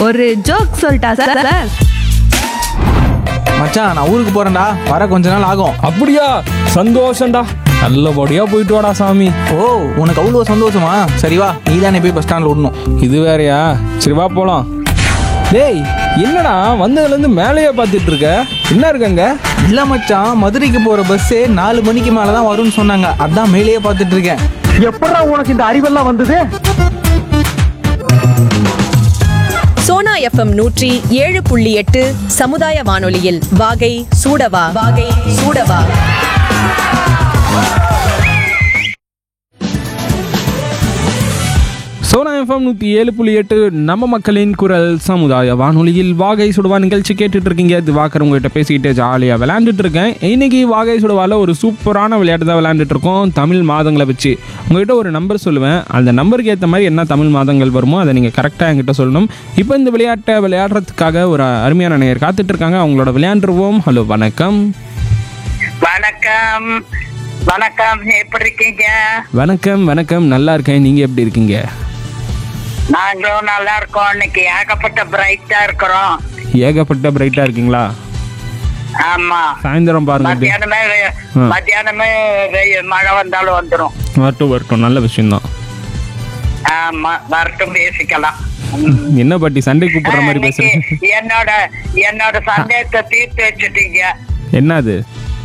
ஒரு ஜோக் சொல்லிட்டா sir sir மச்சான் நான் ஊருக்கு போறேன்டா வர கொஞ்ச நாள் ஆகும் அப்படியா சந்தோஷம்டா நல்லபடியா போயிட்டு வாடா சாமி ஓ உனக்கு அவ்வளோ சந்தோஷமா சரி வா நீ தானே போய் பஸ் ஸ்டாண்டில் விடணும் இது வேறயா சரி வா போலாம் டேய் என்னடா வந்ததுலேருந்து மேலேயே பார்த்துட்டு இருக்க என்ன இருக்கங்க இல்ல மச்சான் மதுரைக்கு போற பஸ்ஸே நாலு மணிக்கு மேல தான் வரும்னு சொன்னாங்க அதான் மேலேயே பார்த்துட்டு இருக்கேன் எப்படா உனக்கு இந்த அறிவெல்லாம் வந்தது சோனா எஃப்எம் நூற்றி ஏழு புள்ளி எட்டு சமுதாய வானொலியில் வாகை சூடவா வாகை சூடவா சோனா எஃப்எம் நூற்றி ஏழு புள்ளி எட்டு நம்ம மக்களின் குரல் சமுதாய வானொலியில் வாகை சுடுவா நிகழ்ச்சி கேட்டுட்டு இருக்கீங்க திவாகர் உங்ககிட்ட பேசிக்கிட்டு ஜாலியாக விளையாண்டுட்டு இருக்கேன் இன்னைக்கு வாகை சுடுவால ஒரு சூப்பரான விளையாட்டு தான் விளையாண்டுட்டு இருக்கோம் தமிழ் மாதங்களை வச்சு உங்ககிட்ட ஒரு நம்பர் சொல்லுவேன் அந்த நம்பருக்கு ஏற்ற மாதிரி என்ன தமிழ் மாதங்கள் வருமோ அதை நீங்கள் கரெக்டாக என்கிட்ட சொல்லணும் இப்போ இந்த விளையாட்டை விளையாடுறதுக்காக ஒரு அருமையான நேயர் காத்துட்டு இருக்காங்க அவங்களோட விளையாண்டுருவோம் ஹலோ வணக்கம் வணக்கம் வணக்கம் எப்படி இருக்கீங்க வணக்கம் வணக்கம் நல்லா இருக்கேன் நீங்கள் எப்படி இருக்கீங்க நாங்களும் நல்லா இருக்கோம் இன்னைக்கு ஏகப்பட்ட பிரைட்டா இருக்கிறோம் ஏகப்பட்ட பிரைட்டாக இருக்கீங்களா ஆமா சாயந்தரம் பாருங்க எப்படி- மத்தியானமே வெ- ஆ. மத்தியானமே வெயில் மழை வந்தாலும் வந்துடும் வரட்டும் வரட்டும் நல்ல விஷயம்தான் ஆமா வரட்டும் பேசிக்கலாம் என்ன பாட்டி சண்டை கூப்பிடுற மாதிரி இன்னைக்கு பேசுறேன் என்னோட என்னோட சந்தேகத்தை தீர்த்து வச்சுட்டீங்க என்னது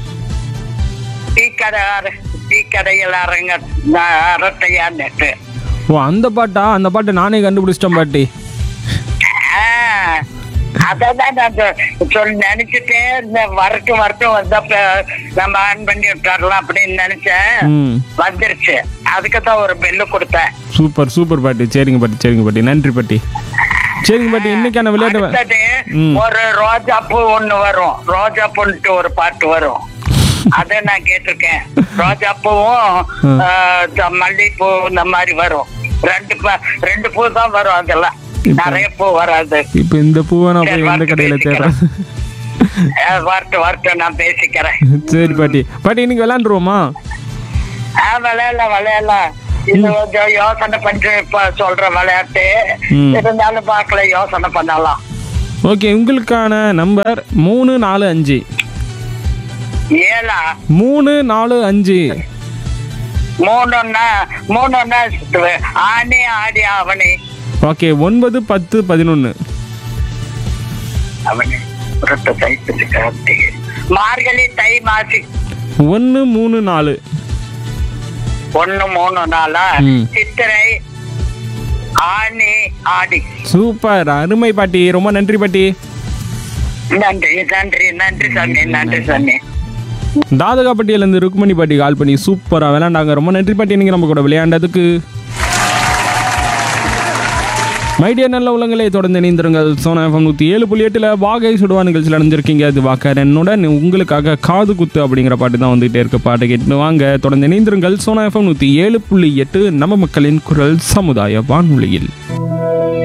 டீ கடை அர- டீ கடையில் அரங்க அரட்டையான்னுட்டு ஓ அந்த பாட்டா அந்த பாட்டை நானே கண்டுபிடிச்சிட்டேன் பாட்டி ஆ, அததான் நான் சொ- சொல் நினைச்சிட்டே இந்த வரட்டும் வரட்டும் வந்தப்ப நம்ம ஆன் பண்ணி விட்டுறலாம் அப்படின்னு நினைச்சேன் ம் வந்துருச்சு அதுக்கு தான் ஒரு பெல்லு கொடுத்தேன் சூப்பர் சூப்பர் பாட்டி சரிங்க பாட்டி சரிங்க பாட்டி நன்றி பாட்டி சரிங்க பாட்டி இன்னைக்கான விளையாட்டு வ- அடுத்தது ம். ஒரு ரோஜா பூ ஒண்ணு வரும் ரோஜா பூன்ட்டு ஒரு பாட்டு வரும் அதை நான் கேட்டிருக்கேன் ரோஜா பூவும் ஆ, இந்த மல்லிகைப்பூ இந்த மாதிரி வரும் ரெண்டு ப- ரெண்டு பூ தான் வரும் அதெல்லாம் நிறைய பூ வராது இப்போ இந்த பூவை நான் போய் சரி, எந்த வரட்டும் கடையில் தேடுறேன் ஆ, வரட்டும் வரட்டும் நான் பேசிக்கிறேன் சரி பாட்டி பாட்டி இன்னைக்கு விளையாண்டுருவோமா ஆ விளையாடலாம் விளையாடலாம் இது கொஞ்சம் யோசனை பண்ணி இப்ப சொல்ற விளையாட்டு ம். இருந்தாலும் பார்க்கல யோசனை பண்ணலாம் ஓகே உங்களுக்கான நம்பர் மூணு நாலு அஞ்சு ஏழா மூணு நாலு அஞ்சு மூணுன்னா மூணுன்னா ஆனி ஆடி அவனி ஓகே ஒன்பது பத்து பதினொன்று அவனி புரட்ட தைப்பது கார்த்திகை மார்கழி தை மாசி ஒன்று மூணு நாலு ஒண்ணு மூணு நாளா ம். சித்திரை ஆனி ஆடி சூப்பர் அருமை பாட்டி ரொம்ப நன்றி பாட்டி நன்றி நன்றி நன்றி சொன்னி நன்றி சொன்னி தாதகாப்பட்டியிலேருந்து ருக்மணி பாட்டி கால் பண்ணி சூப்பராக விளையாண்டாங்க ரொம்ப நன்றி பாட்டி நீங்கள் நம்ம கூட விளையாண்டதுக்கு மைடியா நல்ல உள்ளங்களே தொடர்ந்து இணைந்திருங்கள் சோனா எஃப்எம் நூற்றி ஏழு புள்ளி எட்டில் வாகை சுடுவா நிகழ்ச்சியில் அடைஞ்சிருக்கீங்க அது வாக்கர் என்னுடன் உங்களுக்காக காது குத்து அப்படிங்கிற பாட்டு தான் வந்துகிட்டே இருக்க பாட்டு கேட்டு வாங்க தொடர்ந்து இணைந்திருங்கள் சோனா எஃப்எம் நூற்றி ஏழு புள்ளி எட்டு நம்ம மக்களின் குரல் சமுதாய வானொலியில்